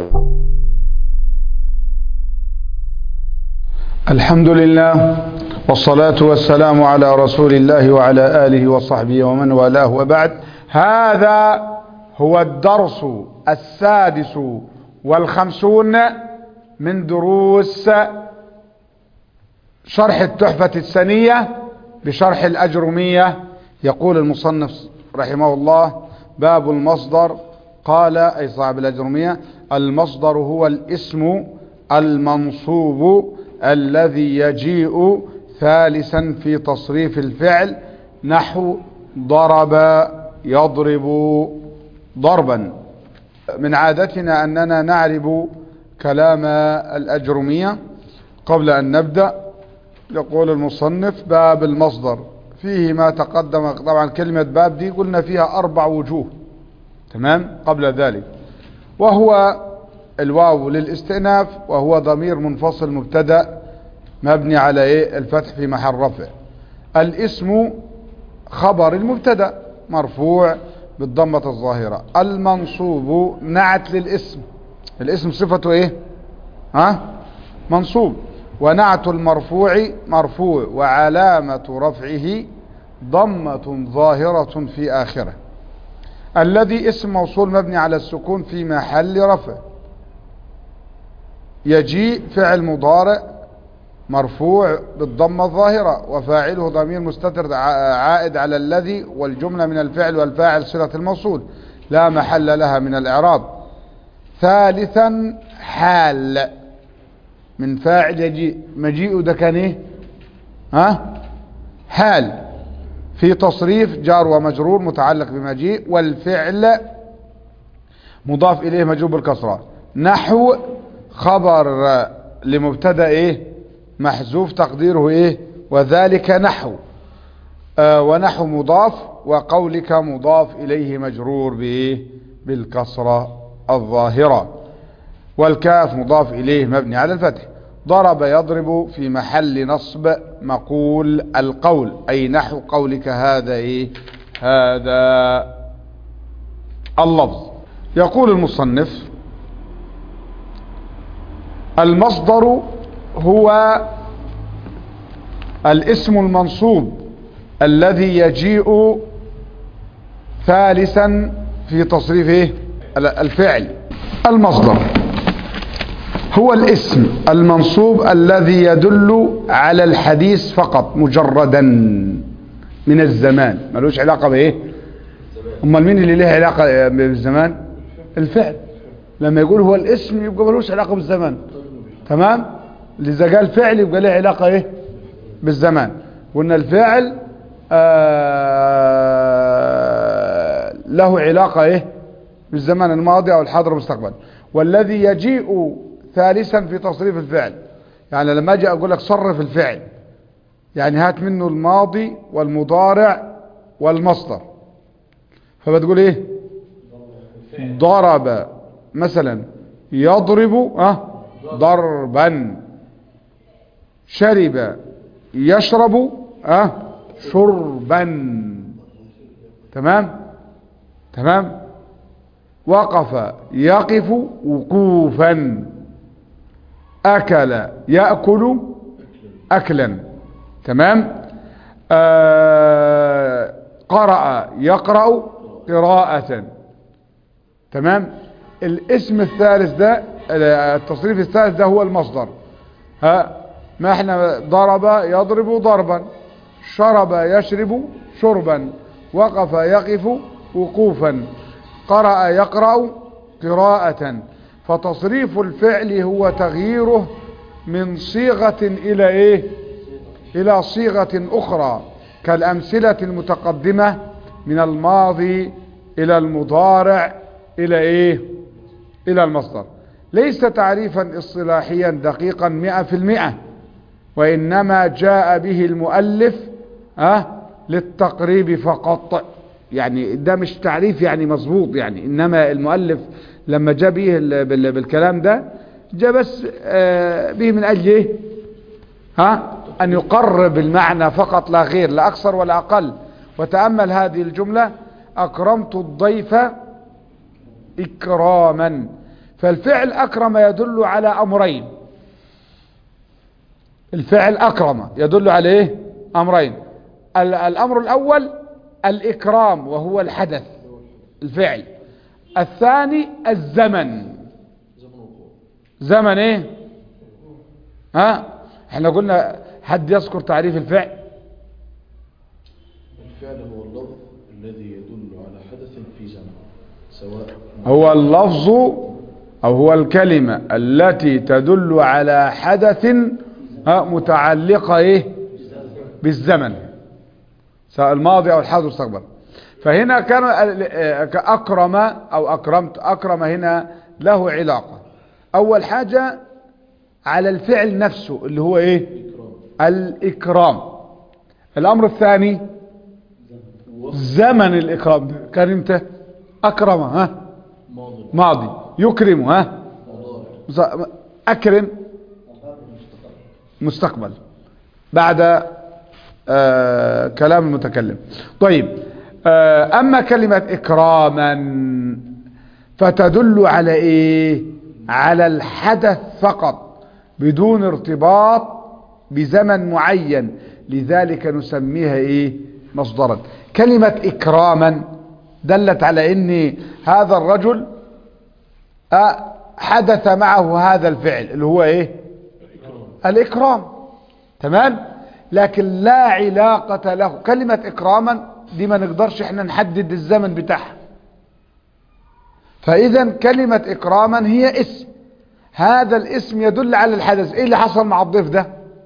الحمد لله والصلاة والسلام على رسول الله وعلى آله وصحبه ومن والاه وبعد هذا هو الدرس السادس والخمسون من دروس شرح التحفة السنية بشرح الأجرمية يقول المصنف رحمه الله باب المصدر قال أي صاحب الأجرمية المصدر هو الاسم المنصوب الذي يجيء ثالثا في تصريف الفعل نحو ضرب يضرب ضربا من عادتنا أننا نعرب كلام الأجرمية قبل أن نبدأ يقول المصنف باب المصدر فيه ما تقدم طبعا كلمة باب دي قلنا فيها أربع وجوه تمام قبل ذلك وهو الواو للاستئناف وهو ضمير منفصل مبتدا مبني على ايه الفتح في محل رفع الاسم خبر المبتدا مرفوع بالضمة الظاهرة المنصوب نعت للاسم الاسم صفته ايه ها منصوب ونعت المرفوع مرفوع وعلامة رفعه ضمة ظاهرة في آخره الذي اسم موصول مبني على السكون في محل رفع يجيء فعل مضارع مرفوع بالضمة الظاهرة وفاعله ضمير مستتر عائد على الذي والجملة من الفعل والفاعل صلة الموصول لا محل لها من الإعراب ثالثا حال من فاعل يجيء مجيء ده كان ايه ها حال في تصريف جار ومجرور متعلق بمجيء والفعل مضاف إليه مجرور بالكسرة نحو خبر لمبتدا ايه محذوف تقديره ايه وذلك نحو آه ونحو مضاف وقولك مضاف اليه مجرور بايه بالكسرة الظاهرة والكاف مضاف اليه مبني على الفتح ضرب يضرب في محل نصب مقول القول اي نحو قولك هذا ايه هذا اللفظ يقول المصنف المصدر هو الاسم المنصوب الذي يجيء ثالثا في تصريف الفعل المصدر هو الاسم المنصوب الذي يدل على الحديث فقط مجردا من الزمان ملوش علاقة بايه امال مين اللي له علاقة بالزمان الفعل لما يقول هو الاسم يبقى ملوش علاقة بالزمان تمام اذا قال فعل يبقى له علاقة ايه بالزمان وان الفعل آه له علاقة ايه بالزمان الماضي او الحاضر والمستقبل والذي يجيء ثالثا في تصريف الفعل يعني لما اجي اقول لك صرف الفعل يعني هات منه الماضي والمضارع والمصدر فبتقول ايه ضرب مثلا يضرب اه ضربا شرب يشرب اه شربا تمام تمام وقف يقف وقوفا اكل ياكل اكلا تمام آه قرأ يقرأ قراءة تمام الاسم الثالث ده التصريف الثالث ده هو المصدر ها ما احنا ضرب يضرب ضربا شرب يشرب شربا وقف يقف وقوفا قرأ يقرأ قراءة فتصريف الفعل هو تغييره من صيغة إلى إيه إلى صيغة أخرى كالأمثلة المتقدمة من الماضي إلى المضارع إلى إيه إلى المصدر ليس تعريفا اصطلاحيا دقيقا مئة في المئة وإنما جاء به المؤلف أه للتقريب فقط يعني ده مش تعريف يعني مظبوط يعني إنما المؤلف لما جاء به بالكلام ده جاء بس آه به من أجل إيه ها أن يقرب المعنى فقط لا غير لا أكثر ولا أقل وتأمل هذه الجملة أكرمت الضيف إكراما فالفعل أكرم يدل على أمرين الفعل أكرم يدل على إيه أمرين ال- الأمر الأول الإكرام وهو الحدث الفعل الثاني الزمن زمن ايه ها احنا قلنا حد يذكر تعريف الفعل الفعل هو اللفظ الذي يدل على حدث في زمن سواء هو اللفظ او هو الكلمة التي تدل على حدث ها متعلقة ايه بالزمن سواء الماضي او الحاضر والمستقبل فهنا كان ال- آه، كأكرم او اكرمت اكرم هنا له علاقة اول حاجة على الفعل نفسه اللي هو ايه الاكرام الامر الثاني زمن الاكرام ده كان امتى اكرم ها ماضي ماضي يكرم ها مضارع ز- اكرم مستقبل بعد آه كلام المتكلم طيب آه اما كلمة اكراما فتدل على ايه على الحدث فقط بدون ارتباط بزمن معين لذلك نسميها ايه مصدرا كلمة اكراما دلت على ان هذا الرجل آه، حدث معه هذا الفعل اللي هو ايه الاكرام تمام لكن لا علاقة له كلمة اكراما دي ما نقدرش احنا نحدد الزمن بتاعها فاذا كلمة اكراما هي اسم هذا الاسم يدل على الحدث ايه اللي حصل مع الضيف ده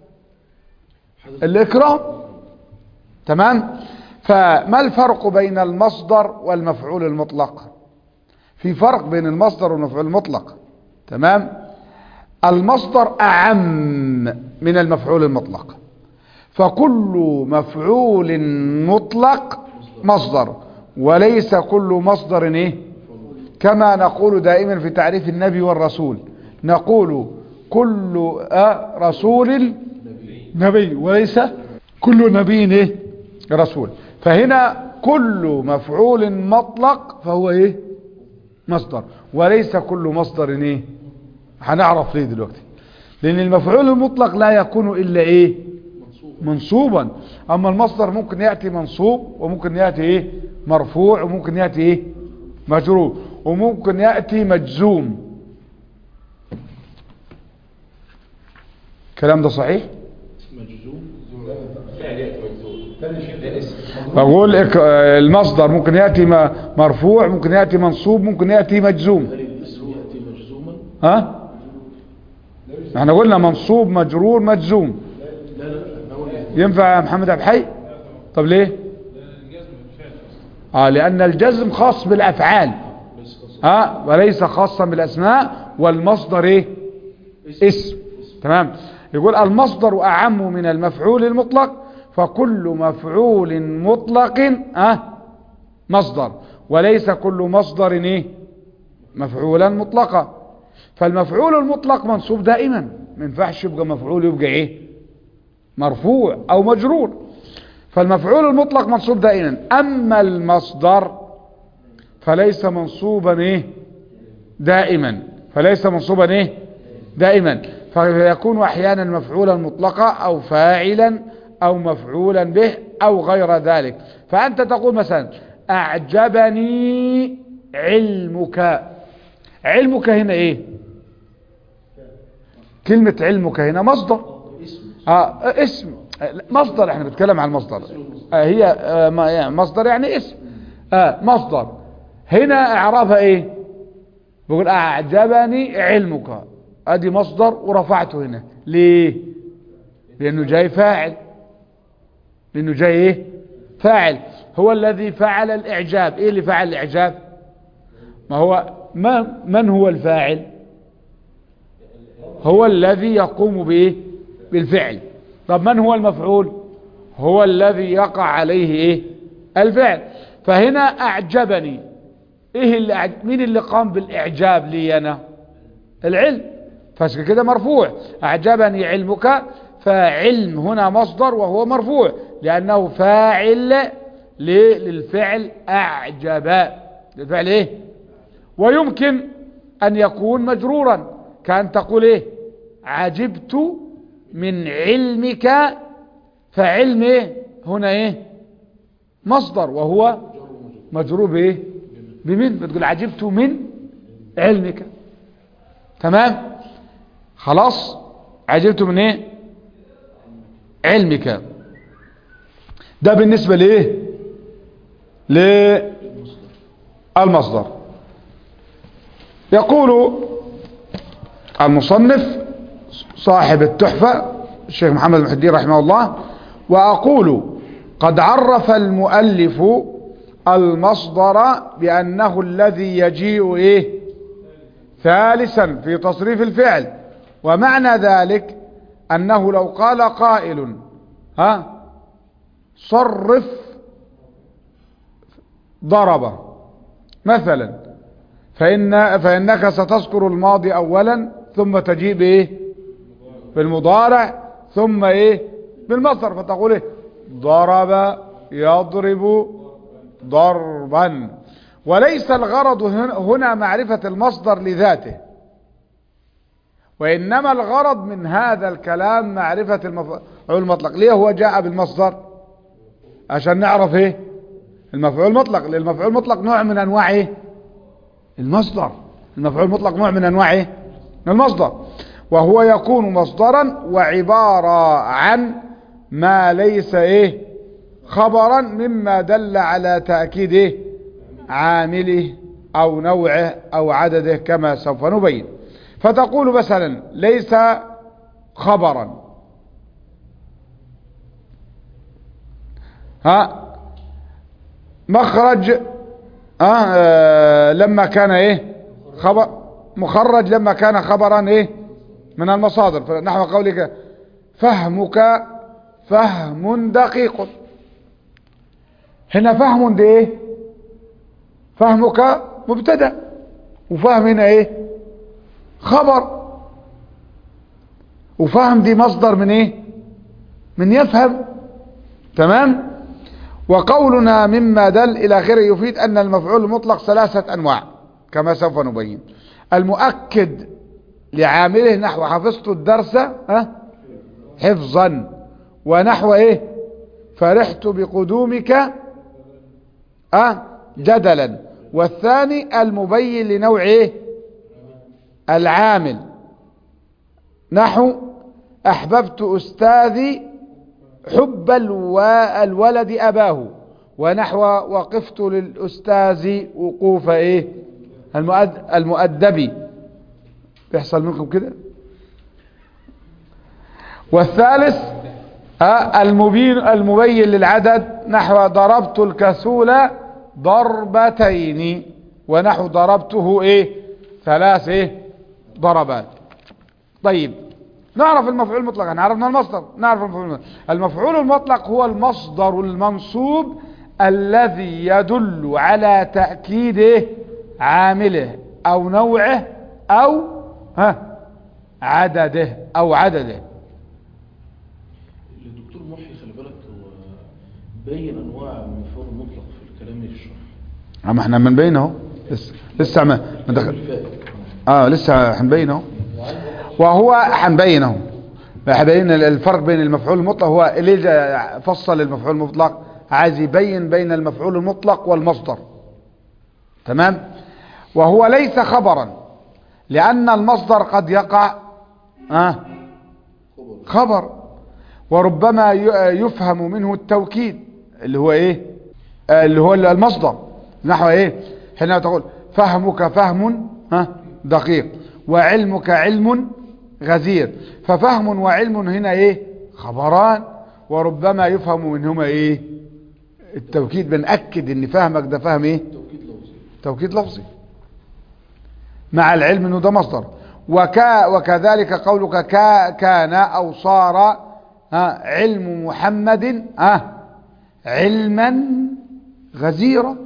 الاكرام تمام فما الفرق بين المصدر والمفعول المطلق في فرق بين المصدر والمفعول المطلق تمام المصدر أعم من المفعول المطلق فكل مفعول مطلق مصدر وليس كل مصدر ايه كما نقول دائما في تعريف النبي والرسول نقول كل آه رسول نبي وليس كل نبي ايه رسول فهنا كل مفعول مطلق فهو ايه مصدر وليس كل مصدر ايه هنعرف ليه دلوقتي لان المفعول المطلق لا يكون الا ايه منصوبا اما المصدر ممكن ياتي منصوب وممكن ياتي ايه مرفوع وممكن ياتي ايه مجرور وممكن ياتي مجزوم الكلام ده صحيح مجزوم بقول إك- المصدر ممكن ياتي م- مرفوع ممكن ياتي منصوب ممكن ياتي مجزوم هل الاسم يأتي مجزوما ها احنا قلنا منصوب مجرور مجزوم لا لا نقول ينفع يا محمد عبد الحي طب ليه اه لان الجزم خاص بالافعال ليس خاص ها وليس خاصا بالاسماء والمصدر ايه اسم تمام يقول المصدر اعم من المفعول المطلق فكل مفعول مطلق اه مصدر وليس كل مصدر ايه مفعولا مطلقا فالمفعول المطلق منصوب دائما ما ينفعش يبقى مفعول يبقى ايه مرفوع او مجرور فالمفعول المطلق منصوب دائما اما المصدر فليس منصوبا ايه دائما فليس منصوبا ايه دائما فيكون احيانا مفعولا مطلقا او فاعلا او مفعولا به او غير ذلك فانت تقول مثلا اعجبني علمك علمك هنا ايه كلمة علمك هنا مصدر آه اسم مصدر احنا بنتكلم عن المصدر آه هي آه ما- يعني مصدر يعني اسم آه مصدر هنا اعرابها ايه بقول اعجبني علمك ادي مصدر ورفعته هنا ليه لانه جاي فاعل لانه جاي ايه فاعل هو الذي فعل الاعجاب ايه اللي فعل الاعجاب ما هو ما من هو الفاعل هو الذي يقوم بايه بالفعل طب من هو المفعول هو الذي يقع عليه ايه الفعل فهنا اعجبني ايه اللي أعج... مين اللي قام بالاعجاب لي انا العلم فعشان كده مرفوع اعجبني علمك فعلم هنا مصدر وهو مرفوع لانه فاعل ل- للفعل اعجب للفعل ايه ويمكن أن يكون مجرورا كأن تقول إيه عجبت من علمك فعلم إيه هنا إيه مصدر وهو مجرور بإيه بمن بتقول عجبت من علمك تمام خلاص عجبت من ايه علمك ده بالنسبة لايه للمصدر يقول المصنف صاحب التحفة الشيخ محمد المحدي رحمه الله وأقول قد عرف المؤلف المصدر بأنه الذي يجيء إيه ثالثا في تصريف الفعل ومعنى ذلك أنه لو قال قائل ها صرف ضرب مثلا فإن فإنك ستذكر الماضي أولا ثم تجيء بإيه بالمضارع ثم إيه بالمصدر فتقول إيه ضرب يضرب ضربا وليس الغرض هنا معرفة المصدر لذاته وإنما الغرض من هذا الكلام معرفة المفعول المطلق ليه هو جاء بالمصدر عشان نعرف ايه المفعول المطلق لأن المفعول المطلق نوع من أنواع ايه المصدر المفعول المطلق نوع من أنواع ايه المصدر وهو يكون مصدرا وعبارة عن ما ليس ايه خبرا مما دل على تأكيد ايه عامله او نوعه او عدده كما سوف نبين فتقول مثلا ليس خبرا ها مخرج ها آه لما كان ايه خبر مخرج لما كان خبرا ايه من المصادر نحو قولك فهمك فهم دقيق هنا فهم دي ايه فهمك مبتدا وفهم هنا ايه خبر وفهم دي مصدر من ايه من يفهم تمام وقولنا مما دل الى اخره يفيد ان المفعول المطلق ثلاثة انواع كما سوف نبين المؤكد لعامله نحو حفظت الدرس ها حفظا ونحو ايه فرحت بقدومك اه جدلا والثاني المبين لنوع ايه العامل نحو احببت استاذي حب الولد اباه ونحو وقفت للاستاذ وقوف ايه المؤد المؤدبي بيحصل منكم كده والثالث آه المبين المبين للعدد نحو ضربت الكسول ضربتين ونحو ضربته ايه ثلاث ايه ضربات طيب نعرف المفعول المطلق احنا عرفنا المصدر نعرف المفعول المطلق المفعول المطلق هو المصدر المنصوب الذي يدل على تأكيد إيه؟ عامله او نوعه او ها عدده او عدده الدكتور محي خلي بالك هو بين انواع المفعول المطلق في الكلام الشرح اما احنا بنبين اهو لسه لسه ما ما دخل الفائد اه لسه هنبين اهو وهو هنبين اهو هنبين الفرق بين المفعول المطلق هو ليه جا- فصل المفعول المطلق عايز يبين بين المفعول المطلق والمصدر تمام وهو ليس خبرا لأن المصدر قد يقع آه خبر وربما ي- يفهم منه التوكيد اللي هو ايه آه اللي هو المصدر نحو ايه حينما تقول فهمك فهم ها دقيق وعلمك علم غزير ففهم وعلم هنا ايه خبران وربما يفهم منهما ايه التوكيد بنأكد ان فهمك ده فهم ايه توكيد لفظي توكيد لفظي مع العلم انه ده مصدر وكا وكذلك قولك كا كان او صار ها علم محمد ها علما غزيرا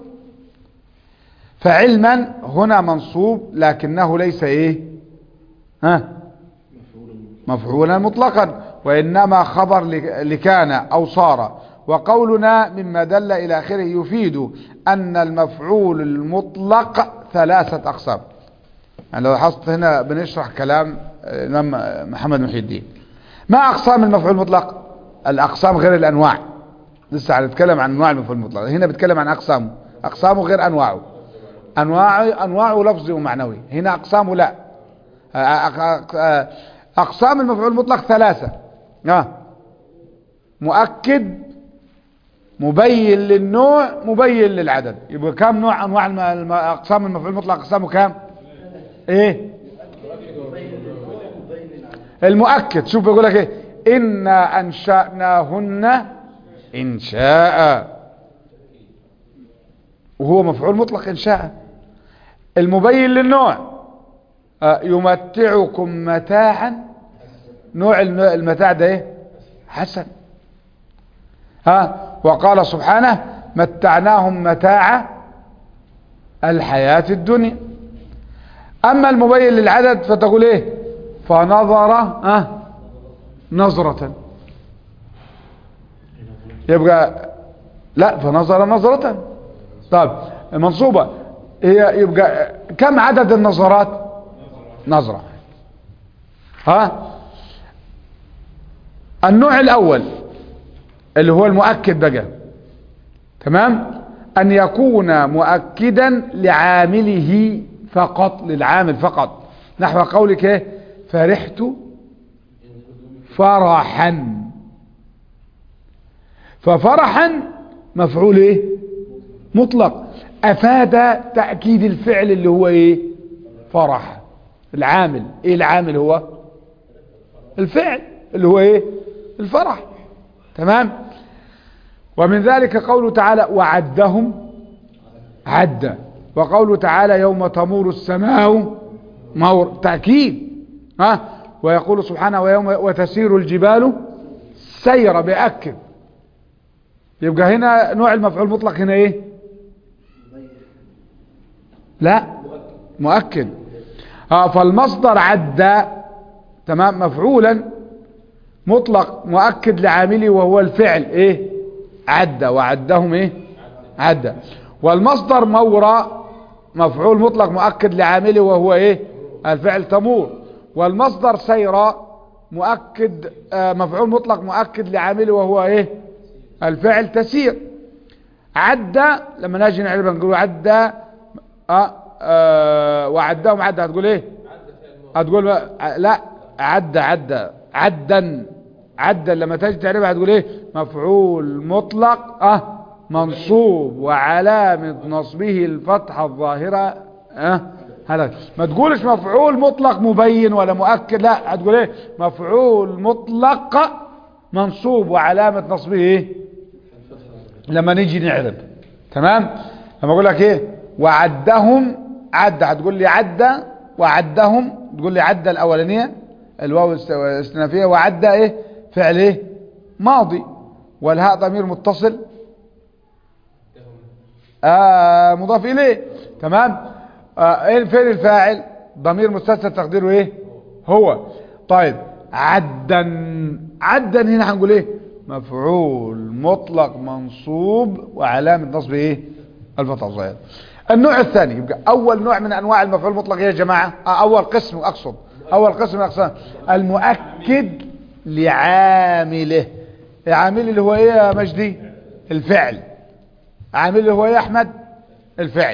فعلما هنا منصوب لكنه ليس ايه ها مفعول مفعولا مطلقا وإنما خبر لك- لكان أو صار وقولنا مما دل إلى آخره يفيد أن المفعول المطلق ثلاثة أقسام يعني لو لاحظت هنا بنشرح كلام الإمام محمد محي الدين ما أقسام المفعول المطلق الأقسام غير الأنواع لسه هنتكلم عن أنواع المفعول المطلق هنا بيتكلم عن أقسامه أقسامه غير أنواعه أنواع أنواعه لفظي ومعنوي هنا أقسامه لا أقسام المفعول المطلق ثلاثة آه. مؤكد مبين للنوع مبين للعدد يبقى كم نوع أنواع الم- الم- أقسام المفعول المطلق أقسامه كام إيه المؤكد شوف بيقول لك إيه إنا أنشأناهن إنشاء وهو مفعول مطلق إنشاء المبين للنوع آه، يمتعكم متاعا نوع الم- المتاع ده ايه حسن ها وقال سبحانه متعناهم متاع الحياة الدنيا اما المبين للعدد فتقول ايه فنظر ها نظرة يبقى لا فنظر نظرة طب منصوبة هي يبقى كم عدد النظرات نظرة ها النوع الاول اللي هو المؤكد بقى تمام ان يكون مؤكدا لعامله فقط للعامل فقط نحو قولك ايه فرحت فرحا ففرحا مفعول ايه مطلق افاد تأكيد الفعل اللي هو ايه فرح العامل ايه العامل هو الفعل اللي هو ايه الفرح تمام ومن ذلك قوله تعالى وعدهم عدا وقوله تعالى يوم تمور السماء مور تأكيد ها ويقول سبحانه ويوم وتسير الجبال سير بأكد يبقى هنا نوع المفعول المطلق هنا ايه لا مؤكد اه فالمصدر عدى تمام مفعولا مطلق مؤكد لعامله وهو الفعل ايه عدى وعدهم ايه عدى والمصدر مورى مفعول مطلق مؤكد لعامله وهو ايه الفعل تمور والمصدر سيرى مؤكد آه مفعول مطلق مؤكد لعامله وهو ايه الفعل تسير عدى لما نجي نعرف نقول عدى آه آه وعدهم عدى هتقول ايه هتقول لا عدى عدى عدا عدا لما تجي تعرفها هتقول ايه مفعول مطلق اه منصوب وعلامة نصبه الفتحة الظاهرة اه هذا ما تقولش مفعول مطلق مبين ولا مؤكد لا هتقول ايه مفعول مطلق منصوب وعلامة نصبه ايه لما نيجي نعرب تمام لما اقول لك ايه وعدهم عد هتقول لي عدى وعدهم تقول لي عدى الاولانيه الواو الاستنافيه وعدى ايه فعل ايه ماضي والهاء ضمير متصل آه مضاف اليه تمام آه ايه فين الفاعل ضمير مستتر تقديره ايه هو طيب عدا عدا هنا هنقول ايه مفعول مطلق منصوب وعلامه نصب ايه الفتحه الظاهره النوع الثاني يبقى اول نوع من انواع المفعول المطلق يا جماعه آه اول قسم اقصد اول قسم من اقسام المؤكد لعامله عامل اللي هو ايه يا مجدي الفعل عامل اللي هو ايه يا احمد الفعل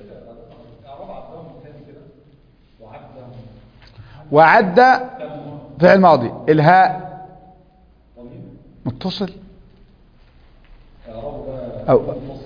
وعد فعل ماضي الهاء متصل أو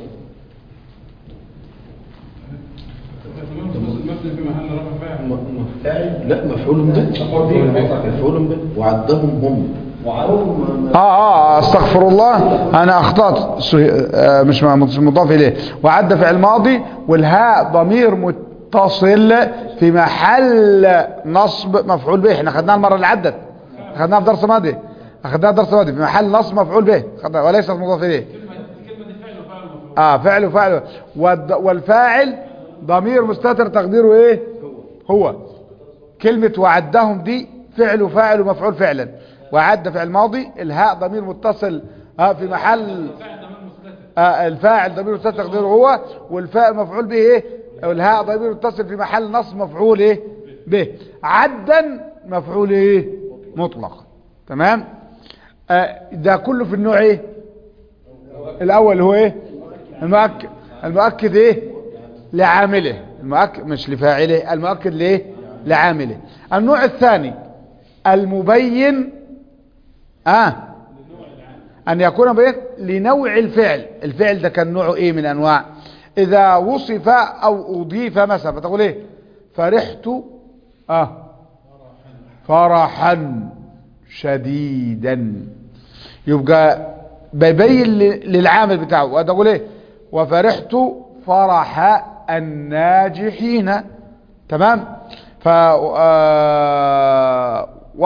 فاعل لا مفعول به مفعول به وعدهم هم اه اه استغفر الله انا اخطأت سه- آه، مش مضاف اليه وعد فعل ماضي والهاء ضمير متصل في محل نصب مفعول به احنا خدناها المره اللي عدت خدناها في درس ماضي اخدناها في درس ماضي في محل نصب مفعول به خدناها وليس مضاف اليه اه فعل وفعل والد- والفاعل ضمير مستتر تقديره ايه هو كلمة وعدهم دي فعل وفاعل ومفعول فعلا وعد فعل ماضي الهاء ضمير متصل آه في محل آه الفاعل ضمير متصل تقديره هو والفاعل مفعول به ايه والهاء ضمير متصل في محل نصب مفعول ايه به عدا مفعول ايه مطلق تمام آه ده كله في النوع ايه الاول هو ايه المؤكد المؤكد ايه لعامله المؤكد مش لفاعله المؤكد ليه لعامله النوع الثاني المبين اه ان يكون بين لنوع الفعل الفعل ده كان نوعه ايه من انواع اذا وصف او اضيف مثلا فتقول ايه فرحت اه فرحا شديدا يبقى بيبين ل- للعامل بتاعه وتقول ايه وفرحت فرح الناجحين تمام ف آه، و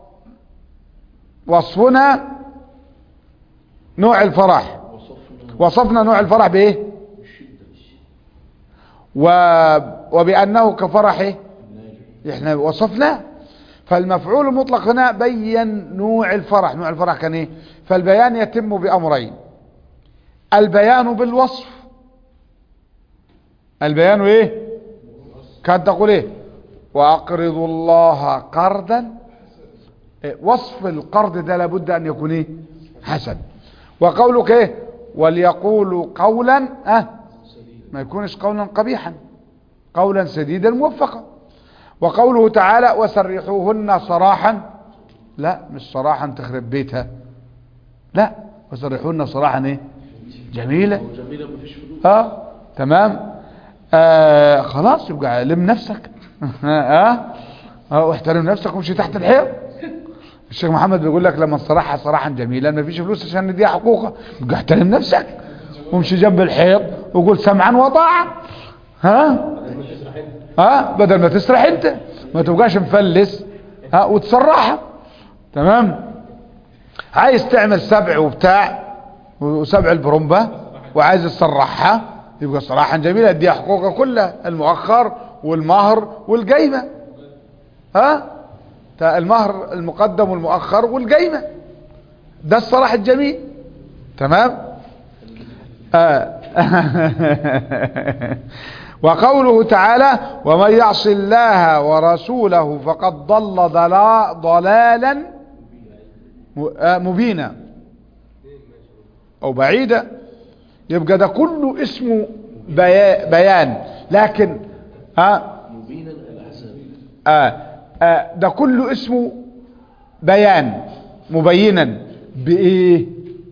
وصفنا نوع الفرح وصفنا وصفنا نوع الفرح بايه الشدة و... وبانه كفرح إيه؟ الناجح احنا وصفناه فالمفعول المطلق هنا بين نوع الفرح نوع الفرح كان ايه فالبيان يتم بامرين البيان بالوصف البيان ايه كان تقول ايه واقرضوا الله قرضا إيه؟ وصف القرض ده لابد ان يكون ايه حسن وقولك ايه وليقولوا قولا اه ما يكونش قولا قبيحا قولا سديدا موفقا وقوله تعالى وسرحوهن صراحا لا مش صراحا تخرب بيتها لا وسرحوهن صراحا ايه جميلة أو جميلة مفيش فلوس اه تمام آه خلاص يبقى لم نفسك اه اه واحترم نفسك وامشي تحت الحيط الشيخ محمد بيقول لك لما صراحة صراحا جميلا ما فيش فلوس عشان نديها حقوقها يبقى احترم نفسك وامشي جنب الحيط وقول سمعا وطاعة ها ها بدل ما تسرح انت ما تبقاش مفلس ها وتسرحها تمام عايز تعمل سبع وبتاع وسبع البرمبة وعايز تسرحها يبقى صراحة جميلة اديها حقوقها كلها المؤخر والمهر والقيمة ها تا المهر المقدم والمؤخر والقيمة ده الصلاح الجميل تمام آه. وقوله تعالى ومن يعص الله ورسوله فقد ضل ضلا- ضلالا م- آه، مبينا او بعيدا يبقى ده كله اسمه بيا- بيان لكن ها مبينا الأحزاب آه آه ده كله اسمه بيان مبينا بايه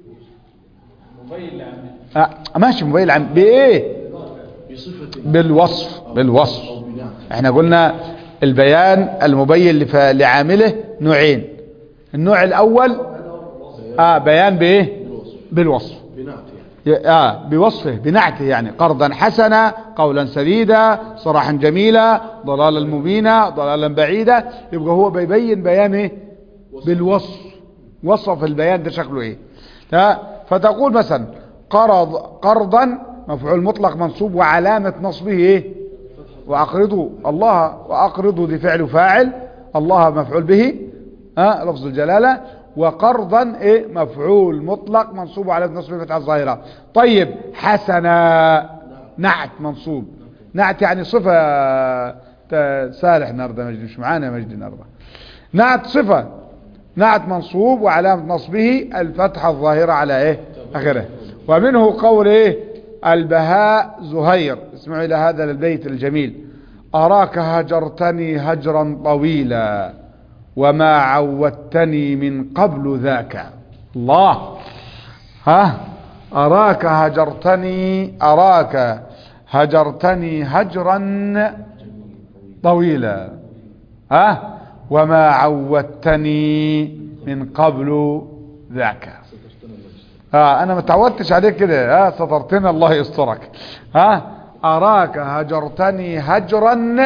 آه ماشي مبين عن بايه بصفة بالوصف بالوصف أو بنعم احنا قلنا البيان المبين لف- لعامله نوعين النوع الاول اه بيان بايه بالوصف بالوصف بنعت يعني ي- آه بوصفه بنعته يعني قرضا حسنا قولا سديدا صراحا جميلا ضلالا مبينا ضلالا بعيدا يبقى هو بيبين بيان ايه بالوصف وصف البيان ده شكله ايه ها؟ فتقول مثلا قرض قرضا مفعول مطلق منصوب وعلامة نصبه ايه واقرضوا الله واقرضوا دي فعل فاعل الله مفعول به ها لفظ الجلالة وقرضا ايه مفعول مطلق منصوب على نصب فتح الظاهرة طيب حسنا نعت منصوب نعت يعني صفة ت- سالح النهارده مجدي مش معانا يا مجدي النهارده نعت صفة نعت منصوب وعلامة نصبه الفتحة الظاهرة على ايه اخره ومنه قول ايه البهاء زهير اسمعوا الى هذا البيت الجميل اراك هجرتني هجرا طويلا وما عودتني من قبل ذاك الله ها أراك هجرتني أراك هجرتني هجرا طويلا ها وما عودتني من قبل ذاك ها انا ما تعودتش عليك كده ها سترتني الله يسترك ها اراك هجرتني هجرا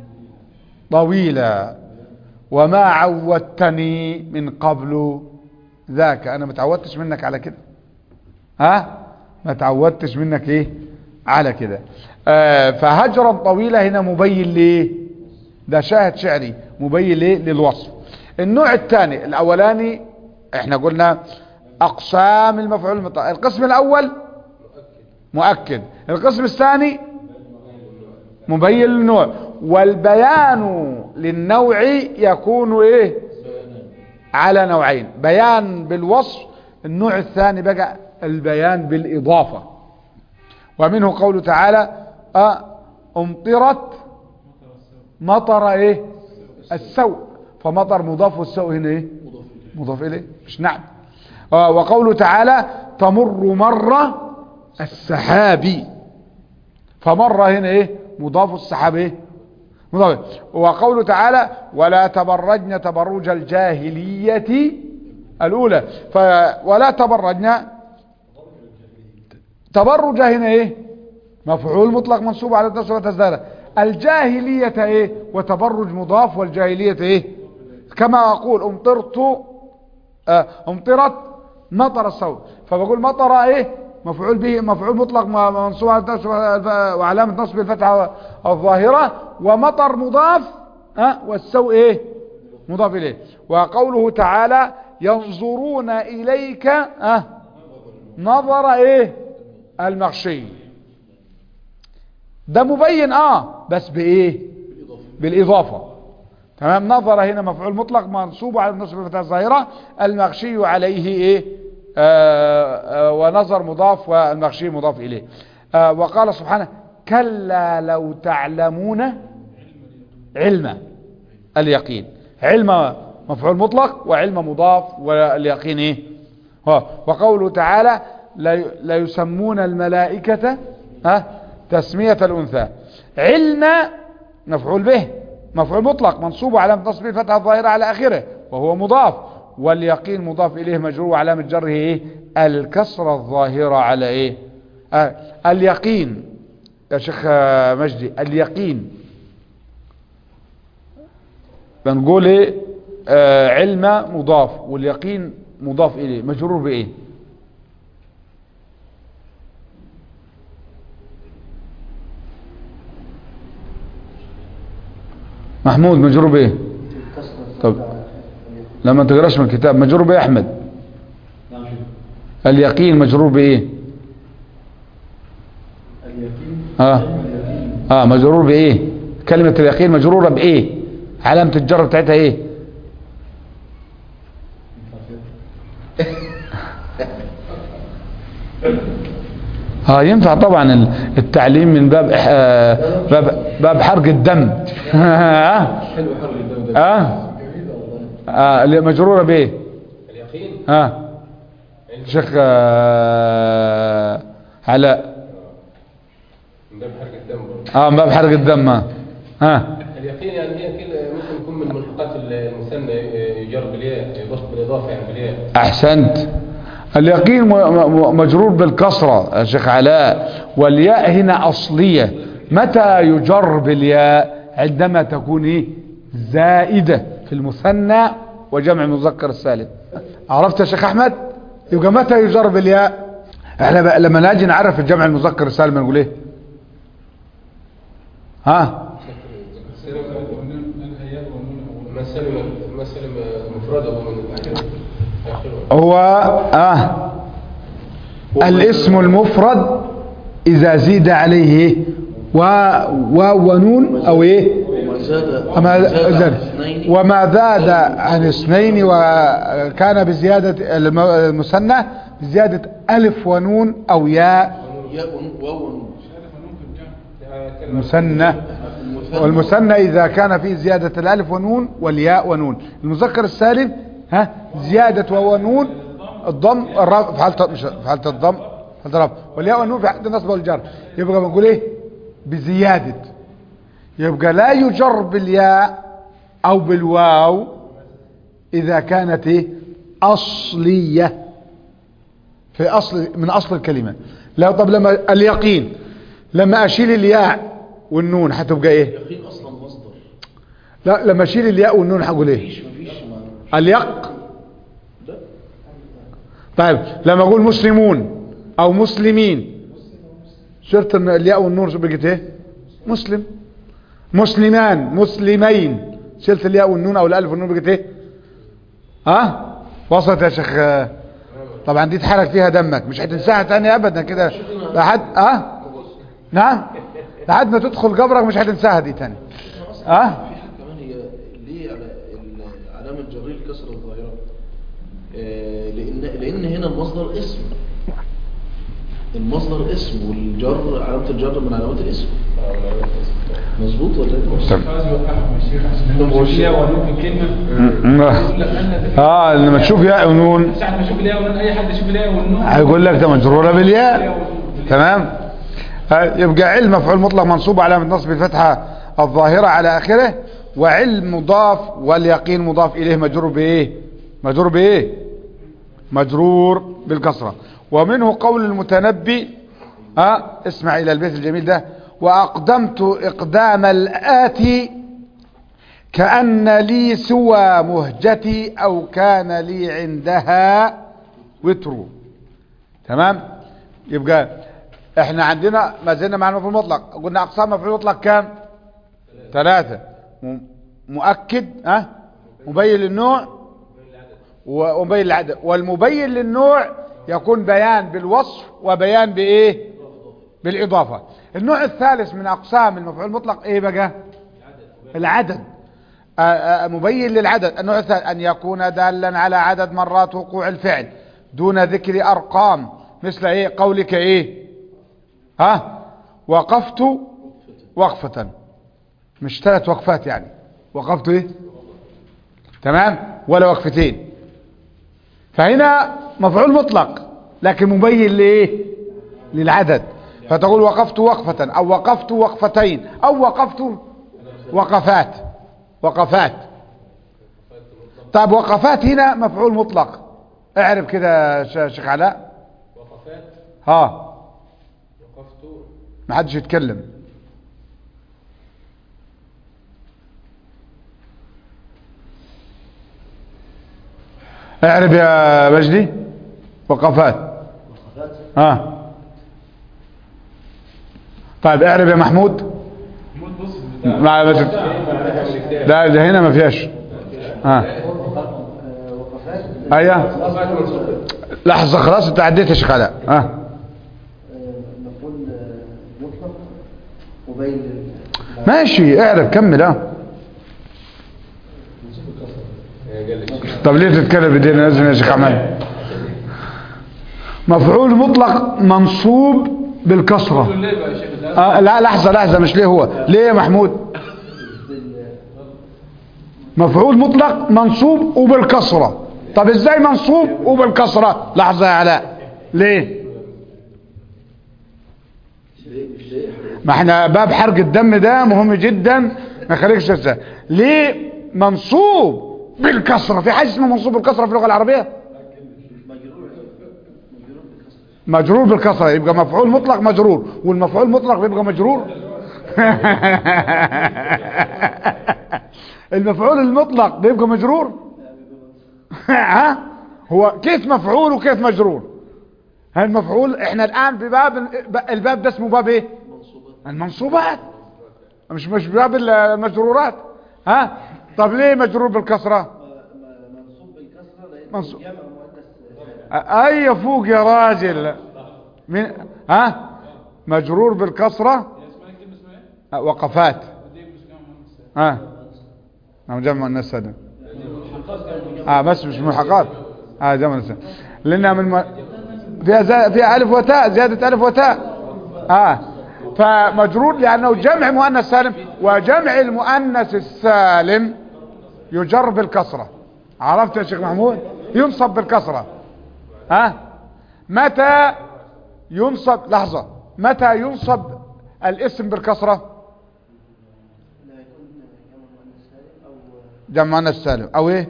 طويلا وما عودتني من قبل ذاك انا ما تعودتش منك على كده ها ما تعودتش منك ايه على كده آه فهجرا طويلة هنا مبين ليه ده شاهد شعري مبين ليه للوصف النوع الثاني الاولاني احنا قلنا اقسام المفعول المطلق القسم الاول مؤكد القسم الثاني مبين للنوع والبيان للنوع يكون ايه على نوعين بيان بالوصف النوع الثاني بقى البيان بالإضافة ومنه قوله تعالى أه امطرت مطر ايه السوء فمطر مضاف والسوء هنا ايه مضاف اليه مش نعم آه وقوله تعالى تمر مرة السحاب فمر هنا ايه مضاف السحاب ايه مضاف وقوله تعالى ولا تبرجن تبرج الجاهلية الأولى ف ولا تبرجن تبرج هنا ايه مفعول مطلق منصوب على النصب والتزداد الجاهلية ايه وتبرج مضاف والجاهلية ايه كما اقول امطرت آه امطرت مطر الصوت فبقول مطر ايه مفعول به مفعول مطلق منصوب على النصب وعلامة نصب الفتحة الظاهرة ومطر مضاف آه والسوء ايه مضاف اليه وقوله تعالى ينظرون اليك آه نظر ايه المغشي ده مبين اه بس بايه بالاضافه تمام نظر هنا مفعول مطلق منصوب على النصب الفتحه الظاهره المغشي عليه ايه آه آه ونظر مضاف والمغشي مضاف اليه آه وقال سبحانه كلا لو تعلمون علم اليقين علم مفعول مطلق وعلم مضاف واليقين ايه وقوله تعالى لا يسمون الملائكة ها تسمية الأنثى علم مفعول به مفعول مطلق منصوب على نصب الفتحة الظاهرة على آخره وهو مضاف واليقين مضاف إليه مجرور علامة جره إيه الكسرة الظاهرة على إيه آه اليقين يا شيخ مجدي اليقين بنقول إيه آه علم مضاف واليقين مضاف إليه مجرور بإيه محمود مجرور بايه طب لما تقراش من الكتاب مجرور بايه احمد اليقين مجرور بايه اليقين اه اه مجرور بايه كلمة اليقين مجرورة بايه علامة الجر بتاعتها ايه اه ينفع طبعا التعليم من باب آه باب باب حرق الدم اه حلو حر الدم ده اه اه اللي مجروره بايه اليقين اه شيخ آه علاء من باب حرق الدم برضه. اه من باب حرق الدم اه ها اليقين يعني هي كده ممكن يكون من ملحقات المثنى يجر بالياء يضاف بالاضافه يعني بالياء احسنت اليقين م- م- مجرور بالكسرة يا شيخ علاء والياء هنا اصلية متى يجر بالياء عندما تكون ايه زائدة في المثنى وجمع المذكر السالم عرفت يا شيخ احمد يبقى متى يجر بالياء احنا بقى لما نجي نعرف الجمع المذكر السالم نقول ايه ها ما سلم ما سلم مفرده من اخره اخره هو آه الاسم المفرد إذا زيد عليه و و ونون أو إيه وما زاد وما زاد عن زاد اثنين وما زاد عن اثنين وكان بزيادة الم- المثنى بزيادة ألف ونون أو ياء ياء واو ونون مثنى والمثنى إذا كان فيه زيادة الألف ونون والياء ونون المذكر السالم ها زيادة واو ونون الضم الرفع في حالة مش في حالة الضم في حالة الرفع والياء والنون في حالة النصب والجر يبقى بنقول ايه بزيادة يبقى لا يجر بالياء أو بالواو إذا كانت ايه أصلية في أصل من أصل الكلمة لا طب لما اليقين لما أشيل الياء والنون هتبقى ايه يقين اصلا مصدر لا لما اشيل الياء والنون هقول ايه مفيش مفيش ما اليق ده طيب لما اقول مسلمون او مسلمين شرط ان الياء والنون شو بقت ايه مسلم مسلمان مسلمين شلت الياء والنون او الالف والنون بقت ايه ها وصلت يا شيخ آه. طبعا دي اتحرك فيها دمك مش هتنساها تاني ابدا كده لحد ها نعم لحد ما تدخل قبرك مش هتنساها دي تاني اه في حاجة كمان هي ليه على ال- علامة جرير الكسرة الظاهرة آه، لأن لأن هنا المصدر اسم المصدر اسم والجر علامة الجر من علامات الاسم مظبوط ولا ايه؟ تمام. عايز يوقعهم الشيخ عشان لما مش ليها وممكن كلمه يقول لك أن ده- اه لما تشوف ياء ونون ساعة ما اشوف الياء والنون اي حد يشوف الياء والنون هيقول لك ده مجرورة بالياء تمام آه، يبقى علم مفعول مطلق منصوب علامة نصب الفتحة الظاهرة على آخره وعلم مضاف واليقين مضاف إليه مجرور بإيه مجرور بإيه مجرور بالكسرة ومنه قول المتنبي ها اسمع إلى البيت الجميل ده وأقدمت إقدام الآتي كأن لي سوى مهجتي أو كان لي عندها وتر تمام يبقى احنا عندنا ما زلنا مع المفعول المطلق قلنا اقسام مفعول مطلق كام ثلاثة م- مؤكد ها مبين للنوع و- ومبين للعدد والمبين للنوع يكون بيان بالوصف وبيان بايه بالاضافة النوع الثالث من اقسام المفعول المطلق ايه بقى العدد آه، آه، مبين للعدد النوع الثالث أن يكون دالا على عدد مرات وقوع الفعل دون ذكر أرقام مثل إيه قولك إيه ها وقفت وقفة مش ثلاث وقفات يعني وقفت إيه تمام ولا وقفتين فهنا مفعول مطلق لكن مبين لإيه للعدد فتقول وقفت وقفة أو وقفت وقفتين أو وقفت وقفات وقفات طيب وقفات هنا مفعول مطلق اعرف كده يا شيخ علاء وقفات ها وقفت ما حدش يتكلم اعرف يا مجدي وقفات ها طيب اعرف يا محمود موت بص ما ما تت- لا ده هنا ما فيهاش ها ايوه لحظه خلاص انت عديت يا شيخ علاء ها مفعول مطلق مبين ماشي اعرف كمل ها طب ليه تتكلم بدين لازم يا شيخ عمال مفعول مطلق منصوب بالكسره ليه بقى يا شيخ ده آه لا لحظه لحظه مش ليه هو ليه يا محمود مفعول مطلق منصوب وبالكسره طب ازاي منصوب وبالكسره لحظه يا علاء ليه ما احنا باب حرق الدم ده مهم جدا ما يخليكش تنسى ليه منصوب بالكسره في حاجه اسمها منصوب بالكسره في اللغه العربيه مجرور بالكسره يبقى مفعول مطلق مجرور والمفعول مطلق بيبقى مجرور المفعول المطلق بيبقى مجرور ها هو كيف مفعول وكيف مجرور المفعول احنا الان بباب الباب ده اسمه باب ايه المنصوبات مش مش باب المجرورات ها طب ليه مجرور بالكسره منصوب بالكسرة لأنه منصوب. جمع مؤنث اي فوق يا راجل من ها مجرور بالكسره اسمها كلمه اسمها ايه؟ آه، وقفات ودي مش جامعة مهندس. ها نعم جمع الناس هذا اه بس مش ملحقات اه جمع الناس لانها من م... فيها زي... فيها الف وتاء زياده الف وتاء اه فمجرور لانه جمع مؤنث سالم وجمع المؤنث السالم يجر بالكسره عرفت يا شيخ محمود ينصب بالكسره ها متى ينصب لحظه متى ينصب الاسم بالكسره لا يكون جمع مؤنث سالم أو جمع مؤنث سالم او ايه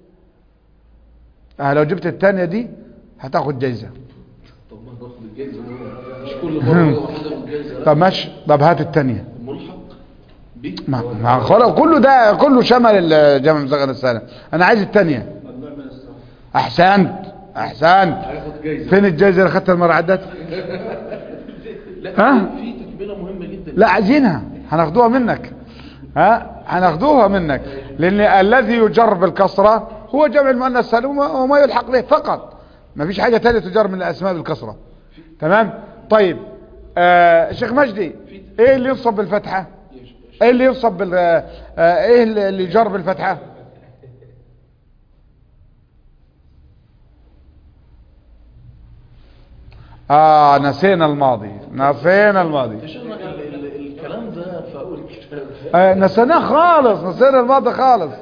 اه لو جبت الثانيه دي هتاخد جايزه طب ما ناخد الجايزة مش كل مرة واحدة بالجايزة لا طب ماشي طب هات الثانيه ملحق بي ما ما خلاص كله ده كله شمل الجمع مزغن السالم انا عايز الثانيه احسنت احسنت هياخد جايزة فين الجايزه اللي اخدتها المره عدت لا ها؟ في تكملة مهمة جدا لا عايزينها هناخدوها منك ها هناخدوها منك لان الذي يجر بالكسره هو جمع المؤنث السالم وما- وما يلحق به فقط ما فيش حاجه ثانيه تجر من الاسماء بالكسره تمام طيب آه شيخ مجدي ايه اللي ينصب بالفتحة ايه اللي ينصب بال آه ايه اللي اللي يجر بالفتحة اه نسينا الماضي نسينا الماضي يا شيخنا ال- ال- الكلام ده في اول الكتاب آه نسيناه خالص نسينا الماضي خالص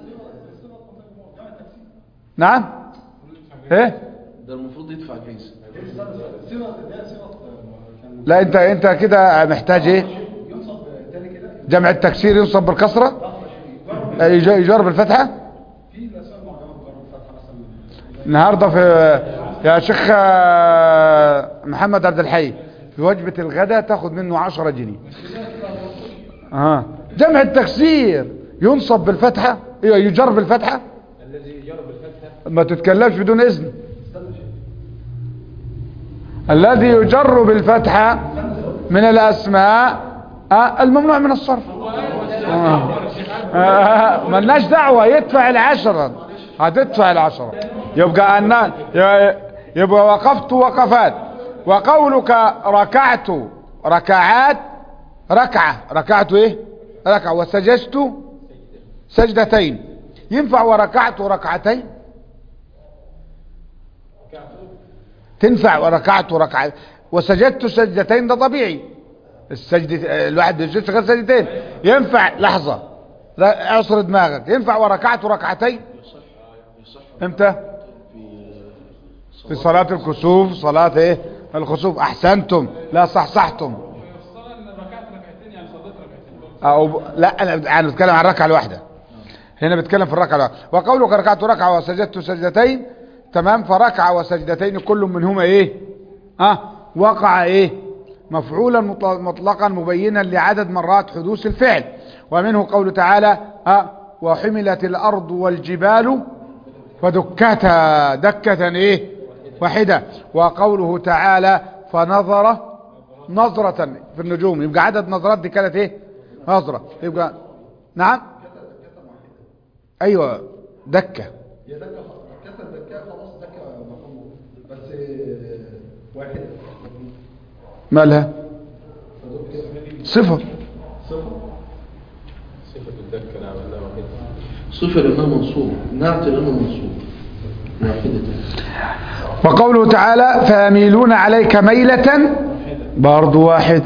نعم ايه ده المفروض يدفع جايزه لا انت انت كده محتاج ايه جمع التكسير ينصب بالكسرة آه، يج- يجر بالفتحة النهاردة في يا شيخ آه، محمد عبد الحي في وجبة الغداء تاخد منه عشرة جنيه اه جمع التكسير ينصب بالفتحة يجر بالفتحة الذي يجر بالفتحة ما تتكلمش بدون اذن الذي يجر بالفتحة من الاسماء آه، الممنوع من الصرف آه. آه، ملناش دعوة يدفع العشرة هتدفع العشرة يبقى أن يبقى وقفت وقفات وقولك ركعت ركعات ركعة ركعت ايه ركعة وسجدت سجدتين ينفع وركعت ركعتين تنفع وركعت ركعتين وسجدت سجدتين ده طبيعي السجد الواحد بيسجد غير سجدتين ينفع لحظة لا اعصر دماغك ينفع وركعت ركعتين امتى في صلاة الكسوف صلاة ايه الخسوف احسنتم لا صحصحتم الصلاة ان ركعت ركعتين يعني صليت ركعتين أو ب... لا انا انا بتكلم عن الركعه الواحده هنا بتكلم في الركعه الواحده وقولك ركعت ركعه وسجدت سجدتين تمام فركعه وسجدتين كل منهما ايه اه وقع ايه مفعولا مطل- مطلقا مبينا لعدد مرات حدوث الفعل ومنه قوله تعالى اه وحملت الارض والجبال فدكتا دكة ايه واحدة وقوله تعالى فنظر نظرة في النجوم يبقى عدد نظرات دي كانت ايه نظرة يبقى نعم ايوه دكة هي دكة كسر دكة خلاص دكة مفهوم بس واحد مالها صفر صفة الدكة نعم أنها واحدة صفر لانها منصوب نعت لانه منصوب واحدة وقوله تعالى فيميلون عليك ميلة برضو واحد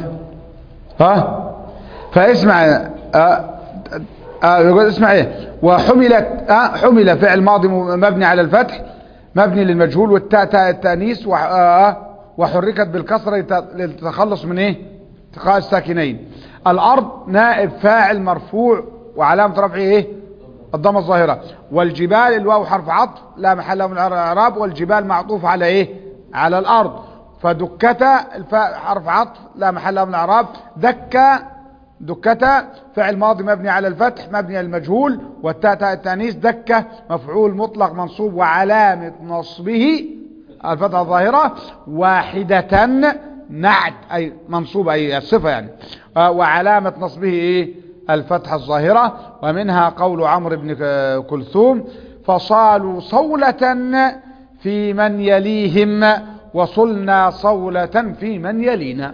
ها فاسمع آه آه يقول اسمع ايه وحملت آه حمل فعل ماضي م- مبني على الفتح مبني للمجهول والتاء تاء التانيث وح- آه آه وحركت بالكسره لت- للتخلص من ايه التقاء الساكنين الارض نائب فاعل مرفوع وعلامه رفعه ايه الضمه الظاهره والجبال الواو حرف عطف لا محل له من الاعراب والجبال معطوف على ايه على الارض فدكتا الفاء حرف عطف لا محل له من الاعراب دكا دكتا فعل ماضي مبني على الفتح مبني على المجهول والتاء تاء التانيث دكه مفعول مطلق منصوب وعلامه نصبه الفتحه الظاهره واحده نعت اي منصوب اي الصفه يعني آه، وعلامه نصبه ايه الفتحه الظاهره ومنها قول عمرو بن ك- كلثوم فصالوا صولة في من يليهم وصلنا صولة في من يلينا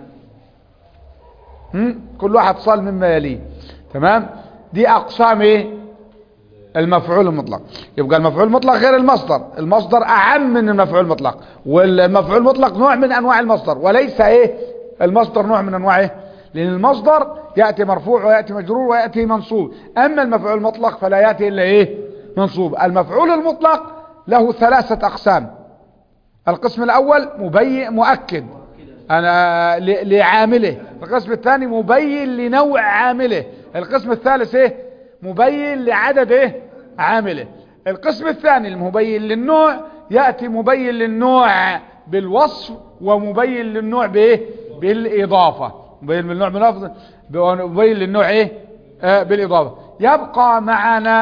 هم؟ كل واحد صال مما يليه تمام دي اقسام ايه المفعول المطلق يبقى المفعول المطلق غير المصدر المصدر اعم من المفعول المطلق والمفعول المطلق نوع من انواع المصدر وليس ايه المصدر نوع من انواع ايه لان المصدر ياتي مرفوع وياتي مجرور وياتي منصوب اما المفعول المطلق فلا ياتي الا ايه منصوب المفعول المطلق له ثلاثه اقسام القسم الاول مبين مؤكد انا ل- لعامله القسم الثاني مبين لنوع عامله القسم الثالث ايه مبين لعدد ايه عامله القسم الثاني المبين للنوع ياتي مبين للنوع بالوصف ومبين للنوع بايه بالاضافه مبين للنوع بالاضافه مبين للنوع ايه آه بالاضافه يبقى معنا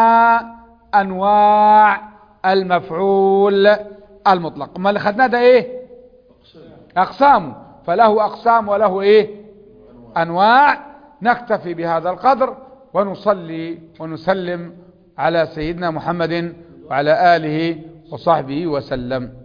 انواع المفعول المطلق ما اللي خدناه ده ايه اقسام فله اقسام وله ايه انواع نكتفي بهذا القدر ونصلي ونسلم على سيدنا محمد وعلى اله وصحبه وسلم